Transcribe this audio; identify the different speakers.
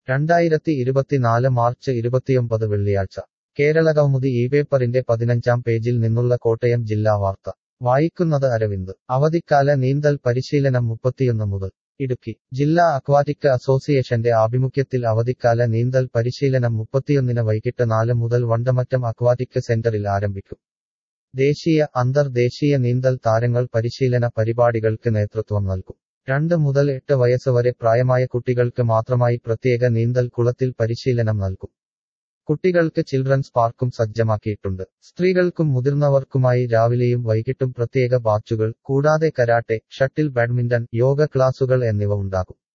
Speaker 1: രണ്ടായിരത്തി ഇരുപത്തിനാല് മാർച്ച് ഇരുപത്തിയൊമ്പത് വെള്ളിയാഴ്ച കേരളകൗമുദി ഈ പേപ്പറിന്റെ പതിനഞ്ചാം പേജിൽ നിന്നുള്ള കോട്ടയം ജില്ലാ വാർത്ത വായിക്കുന്നത് അരവിന്ദ് അവധിക്കാല നീന്തൽ പരിശീലനം മുപ്പത്തിയൊന്ന് മുതൽ ഇടുക്കി ജില്ലാ അക്വാറ്റിക് അസോസിയേഷന്റെ ആഭിമുഖ്യത്തിൽ അവധിക്കാല നീന്തൽ പരിശീലനം മുപ്പത്തിയൊന്നിന് വൈകിട്ട് നാല് മുതൽ വണ്ടമറ്റം അക്വാറ്റിക് സെന്ററിൽ ആരംഭിക്കും ദേശീയ അന്തർദേശീയ നീന്തൽ താരങ്ങൾ പരിശീലന പരിപാടികൾക്ക് നേതൃത്വം നൽകും രണ്ട് മുതൽ എട്ട് വയസ്സ് വരെ പ്രായമായ കുട്ടികൾക്ക് മാത്രമായി പ്രത്യേക നീന്തൽ കുളത്തിൽ പരിശീലനം നൽകും കുട്ടികൾക്ക് ചിൽഡ്രൻസ് പാർക്കും സജ്ജമാക്കിയിട്ടുണ്ട് സ്ത്രീകൾക്കും മുതിർന്നവർക്കുമായി രാവിലെയും വൈകിട്ടും പ്രത്യേക ബാച്ചുകൾ കൂടാതെ കരാട്ടെ ഷട്ടിൽ ബാഡ്മിന്റൺ യോഗ ക്ലാസുകൾ എന്നിവ ഉണ്ടാകും